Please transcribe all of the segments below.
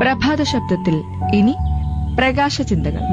പ്രഭാത ശബ്ദത്തിൽ ഇനി പ്രകാശ ചിന്തകൾ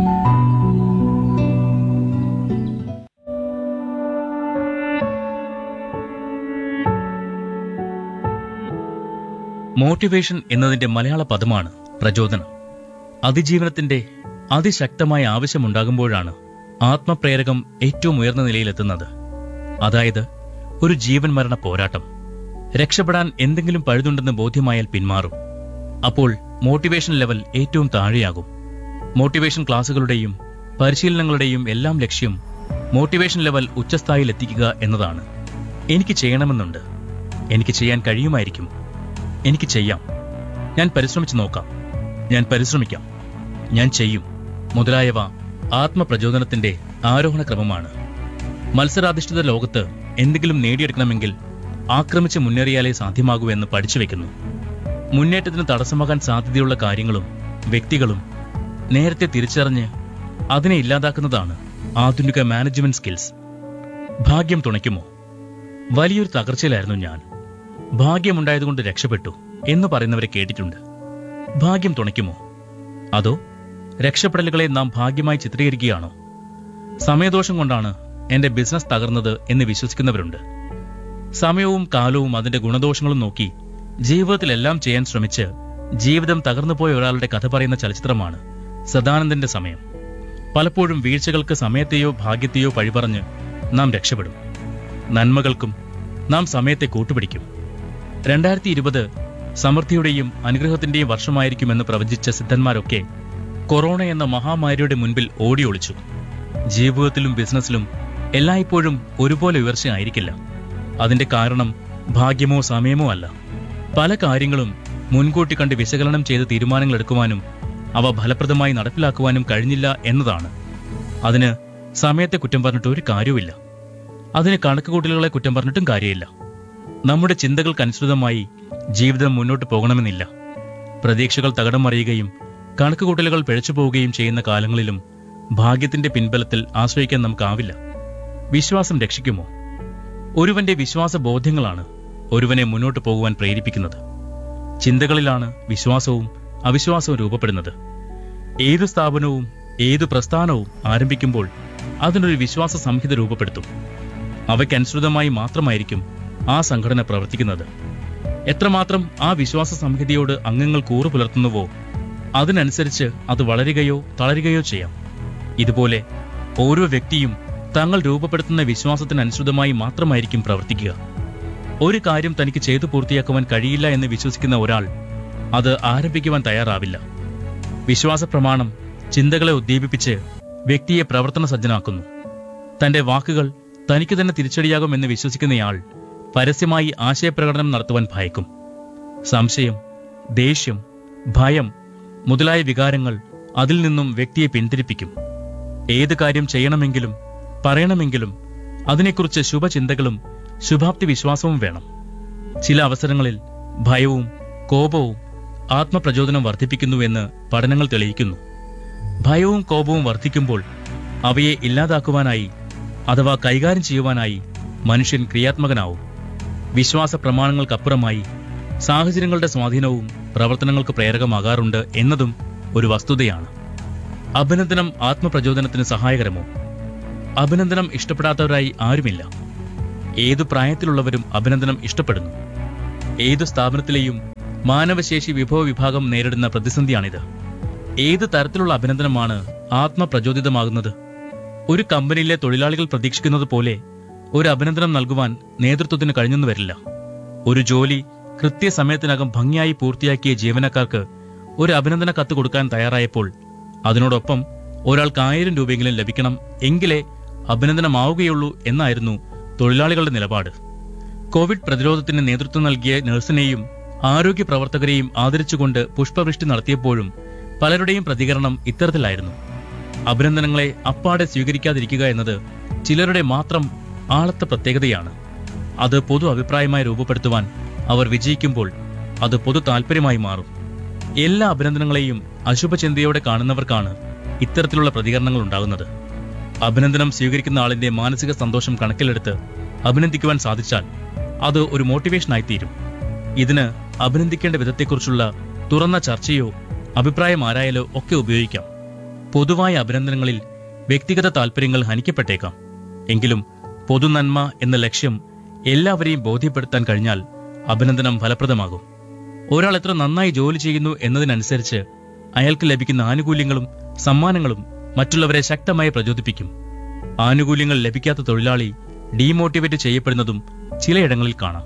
മോട്ടിവേഷൻ എന്നതിന്റെ മലയാള പദമാണ് പ്രചോദനം അതിജീവനത്തിന്റെ അതിശക്തമായ ആവശ്യമുണ്ടാകുമ്പോഴാണ് ആത്മപ്രേരകം ഏറ്റവും ഉയർന്ന നിലയിലെത്തുന്നത് അതായത് ഒരു ജീവൻ മരണ പോരാട്ടം രക്ഷപ്പെടാൻ എന്തെങ്കിലും പഴുതുണ്ടെന്ന് ബോധ്യമായാൽ പിന്മാറും അപ്പോൾ മോട്ടിവേഷൻ ലെവൽ ഏറ്റവും താഴെയാകും മോട്ടിവേഷൻ ക്ലാസുകളുടെയും പരിശീലനങ്ങളുടെയും എല്ലാം ലക്ഷ്യം മോട്ടിവേഷൻ ലെവൽ ഉച്ചസ്ഥായിയിൽ എത്തിക്കുക എന്നതാണ് എനിക്ക് ചെയ്യണമെന്നുണ്ട് എനിക്ക് ചെയ്യാൻ കഴിയുമായിരിക്കും എനിക്ക് ചെയ്യാം ഞാൻ പരിശ്രമിച്ചു നോക്കാം ഞാൻ പരിശ്രമിക്കാം ഞാൻ ചെയ്യും മുതലായവ ആത്മപ്രചോദനത്തിന്റെ ആരോഹണ ക്രമമാണ് മത്സരാധിഷ്ഠിത ലോകത്ത് എന്തെങ്കിലും നേടിയെടുക്കണമെങ്കിൽ ആക്രമിച്ച് മുന്നേറിയാലേ സാധ്യമാകൂ എന്ന് പഠിച്ചു വെക്കുന്നു മുന്നേറ്റത്തിന് തടസ്സമാകാൻ സാധ്യതയുള്ള കാര്യങ്ങളും വ്യക്തികളും നേരത്തെ തിരിച്ചറിഞ്ഞ് അതിനെ ഇല്ലാതാക്കുന്നതാണ് ആധുനിക മാനേജ്മെന്റ് സ്കിൽസ് ഭാഗ്യം തുണയ്ക്കുമോ വലിയൊരു തകർച്ചയിലായിരുന്നു ഞാൻ ഭാഗ്യമുണ്ടായതുകൊണ്ട് രക്ഷപ്പെട്ടു എന്ന് പറയുന്നവരെ കേട്ടിട്ടുണ്ട് ഭാഗ്യം തുണയ്ക്കുമോ അതോ രക്ഷപ്പെടലുകളെ നാം ഭാഗ്യമായി ചിത്രീകരിക്കുകയാണോ സമയദോഷം കൊണ്ടാണ് എന്റെ ബിസിനസ് തകർന്നത് എന്ന് വിശ്വസിക്കുന്നവരുണ്ട് സമയവും കാലവും അതിന്റെ ഗുണദോഷങ്ങളും നോക്കി ജീവിതത്തിലെല്ലാം ചെയ്യാൻ ശ്രമിച്ച് ജീവിതം തകർന്നുപോയ ഒരാളുടെ കഥ പറയുന്ന ചലച്ചിത്രമാണ് സദാനന്ദന്റെ സമയം പലപ്പോഴും വീഴ്ചകൾക്ക് സമയത്തെയോ ഭാഗ്യത്തെയോ പഴിപറഞ്ഞ് നാം രക്ഷപ്പെടും നന്മകൾക്കും നാം സമയത്തെ കൂട്ടുപിടിക്കും രണ്ടായിരത്തി ഇരുപത് സമൃദ്ധിയുടെയും അനുഗ്രഹത്തിന്റെയും വർഷമായിരിക്കുമെന്ന് പ്രവചിച്ച സിദ്ധന്മാരൊക്കെ കൊറോണ എന്ന മഹാമാരിയുടെ മുൻപിൽ ഓടി ഒളിച്ചു ജീവിതത്തിലും ബിസിനസ്സിലും എല്ലായ്പ്പോഴും ഒരുപോലെ ഉയർച്ചയായിരിക്കില്ല അതിന്റെ കാരണം ഭാഗ്യമോ സമയമോ അല്ല പല കാര്യങ്ങളും മുൻകൂട്ടി കണ്ട് വിശകലനം ചെയ്ത് തീരുമാനങ്ങൾ എടുക്കുവാനും അവ ഫലപ്രദമായി നടപ്പിലാക്കുവാനും കഴിഞ്ഞില്ല എന്നതാണ് അതിന് സമയത്തെ കുറ്റം പറഞ്ഞിട്ട് ഒരു കാര്യവുമില്ല അതിന് കണക്കുകൂട്ടലുകളെ കുറ്റം പറഞ്ഞിട്ടും കാര്യമില്ല നമ്മുടെ ചിന്തകൾക്കനുസൃതമായി ജീവിതം മുന്നോട്ട് പോകണമെന്നില്ല പ്രതീക്ഷകൾ തകടം മറിയുകയും കണക്കുകൂട്ടലുകൾ പിഴച്ചു പോവുകയും ചെയ്യുന്ന കാലങ്ങളിലും ഭാഗ്യത്തിന്റെ പിൻബലത്തിൽ ആശ്രയിക്കാൻ നമുക്കാവില്ല വിശ്വാസം രക്ഷിക്കുമോ ഒരുവന്റെ വിശ്വാസ ബോധ്യങ്ങളാണ് ഒരുവനെ മുന്നോട്ട് പോകുവാൻ പ്രേരിപ്പിക്കുന്നത് ചിന്തകളിലാണ് വിശ്വാസവും അവിശ്വാസവും രൂപപ്പെടുന്നത് ഏതു സ്ഥാപനവും ഏതു പ്രസ്ഥാനവും ആരംഭിക്കുമ്പോൾ അതിനൊരു വിശ്വാസ സംഹിത രൂപപ്പെടുത്തും അവയ്ക്കനുസൃതമായി മാത്രമായിരിക്കും ആ സംഘടന പ്രവർത്തിക്കുന്നത് എത്രമാത്രം ആ വിശ്വാസ സംഹിതയോട് അംഗങ്ങൾ കൂറു പുലർത്തുന്നുവോ അതിനനുസരിച്ച് അത് വളരുകയോ തളരുകയോ ചെയ്യാം ഇതുപോലെ ഓരോ വ്യക്തിയും തങ്ങൾ രൂപപ്പെടുത്തുന്ന വിശ്വാസത്തിനനുസൃതമായി മാത്രമായിരിക്കും പ്രവർത്തിക്കുക ഒരു കാര്യം തനിക്ക് ചെയ്തു പൂർത്തിയാക്കുവാൻ കഴിയില്ല എന്ന് വിശ്വസിക്കുന്ന ഒരാൾ അത് ആരംഭിക്കുവാൻ തയ്യാറാവില്ല വിശ്വാസ പ്രമാണം ചിന്തകളെ ഉദ്ദീപിപ്പിച്ച് വ്യക്തിയെ പ്രവർത്തന സജ്ജനാക്കുന്നു തന്റെ വാക്കുകൾ തനിക്ക് തന്നെ തിരിച്ചടിയാകുമെന്ന് വിശ്വസിക്കുന്നയാൾ പരസ്യമായി ആശയപ്രകടനം നടത്തുവാൻ ഭയക്കും സംശയം ദേഷ്യം ഭയം മുതലായ വികാരങ്ങൾ അതിൽ നിന്നും വ്യക്തിയെ പിന്തിരിപ്പിക്കും ഏത് കാര്യം ചെയ്യണമെങ്കിലും പറയണമെങ്കിലും അതിനെക്കുറിച്ച് ശുഭചിന്തകളും ശുഭാപ്തി വിശ്വാസവും വേണം ചില അവസരങ്ങളിൽ ഭയവും കോപവും ആത്മപ്രചോദനം വർദ്ധിപ്പിക്കുന്നുവെന്ന് പഠനങ്ങൾ തെളിയിക്കുന്നു ഭയവും കോപവും വർദ്ധിക്കുമ്പോൾ അവയെ ഇല്ലാതാക്കുവാനായി അഥവാ കൈകാര്യം ചെയ്യുവാനായി മനുഷ്യൻ ക്രിയാത്മകനാവും വിശ്വാസ പ്രമാണങ്ങൾക്കപ്പുറമായി സാഹചര്യങ്ങളുടെ സ്വാധീനവും പ്രവർത്തനങ്ങൾക്ക് പ്രേരകമാകാറുണ്ട് എന്നതും ഒരു വസ്തുതയാണ് അഭിനന്ദനം ആത്മപ്രചോദനത്തിന് സഹായകരമോ അഭിനന്ദനം ഇഷ്ടപ്പെടാത്തവരായി ആരുമില്ല ഏതു പ്രായത്തിലുള്ളവരും അഭിനന്ദനം ഇഷ്ടപ്പെടുന്നു ഏതു സ്ഥാപനത്തിലെയും മാനവശേഷി വിഭവ വിഭാഗം നേരിടുന്ന പ്രതിസന്ധിയാണിത് ഏത് തരത്തിലുള്ള അഭിനന്ദനമാണ് ആത്മപ്രചോദിതമാകുന്നത് ഒരു കമ്പനിയിലെ തൊഴിലാളികൾ പ്രതീക്ഷിക്കുന്നത് പോലെ ഒരു അഭിനന്ദനം നൽകുവാൻ നേതൃത്വത്തിന് കഴിഞ്ഞെന്ന് വരില്ല ഒരു ജോലി കൃത്യസമയത്തിനകം ഭംഗിയായി പൂർത്തിയാക്കിയ ജീവനക്കാർക്ക് ഒരു അഭിനന്ദന കത്ത് കൊടുക്കാൻ തയ്യാറായപ്പോൾ അതിനോടൊപ്പം ഒരാൾക്ക് ആയിരം രൂപയെങ്കിലും ലഭിക്കണം എങ്കിലേ അഭിനന്ദനമാവുകയുള്ളൂ എന്നായിരുന്നു തൊഴിലാളികളുടെ നിലപാട് കോവിഡ് പ്രതിരോധത്തിന് നേതൃത്വം നൽകിയ നഴ്സിനെയും ആരോഗ്യ പ്രവർത്തകരെയും ആദരിച്ചുകൊണ്ട് പുഷ്പവൃഷ്ടി നടത്തിയപ്പോഴും പലരുടെയും പ്രതികരണം ഇത്തരത്തിലായിരുന്നു അഭിനന്ദനങ്ങളെ അപ്പാടെ സ്വീകരിക്കാതിരിക്കുക എന്നത് ചിലരുടെ മാത്രം ആളത്തെ പ്രത്യേകതയാണ് അത് പൊതു അഭിപ്രായമായി രൂപപ്പെടുത്തുവാൻ അവർ വിജയിക്കുമ്പോൾ അത് പൊതു താല്പര്യമായി മാറും എല്ലാ അഭിനന്ദനങ്ങളെയും അശുഭചിന്തയോടെ കാണുന്നവർക്കാണ് ഇത്തരത്തിലുള്ള പ്രതികരണങ്ങൾ ഉണ്ടാകുന്നത് അഭിനന്ദനം സ്വീകരിക്കുന്ന ആളിന്റെ മാനസിക സന്തോഷം കണക്കിലെടുത്ത് അഭിനന്ദിക്കുവാൻ സാധിച്ചാൽ അത് ഒരു മോട്ടിവേഷനായി തീരും ഇതിന് അഭിനന്ദിക്കേണ്ട വിധത്തെക്കുറിച്ചുള്ള തുറന്ന ചർച്ചയോ അഭിപ്രായം ആരായാലോ ഒക്കെ ഉപയോഗിക്കാം പൊതുവായ അഭിനന്ദനങ്ങളിൽ വ്യക്തിഗത താല്പര്യങ്ങൾ ഹനിക്കപ്പെട്ടേക്കാം എങ്കിലും പൊതുനന്മ എന്ന ലക്ഷ്യം എല്ലാവരെയും ബോധ്യപ്പെടുത്താൻ കഴിഞ്ഞാൽ അഭിനന്ദനം ഫലപ്രദമാകും ഒരാൾ എത്ര നന്നായി ജോലി ചെയ്യുന്നു എന്നതിനനുസരിച്ച് അയാൾക്ക് ലഭിക്കുന്ന ആനുകൂല്യങ്ങളും സമ്മാനങ്ങളും മറ്റുള്ളവരെ ശക്തമായി പ്രചോദിപ്പിക്കും ആനുകൂല്യങ്ങൾ ലഭിക്കാത്ത തൊഴിലാളി ഡീമോട്ടിവേറ്റ് ചെയ്യപ്പെടുന്നതും ചിലയിടങ്ങളിൽ കാണാം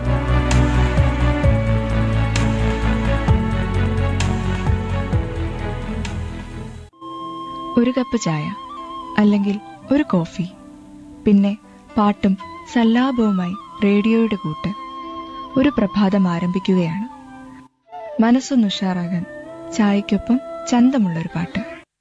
ഒരു കപ്പ് ചായ അല്ലെങ്കിൽ ഒരു കോഫി പിന്നെ പാട്ടും സല്ലാപവുമായി റേഡിയോയുടെ കൂട്ട് ഒരു പ്രഭാതം ആരംഭിക്കുകയാണ് മനസ്സൊന്ന് ഉഷാറാകാൻ ചായയ്ക്കൊപ്പം ചന്തമുള്ളൊരു പാട്ട്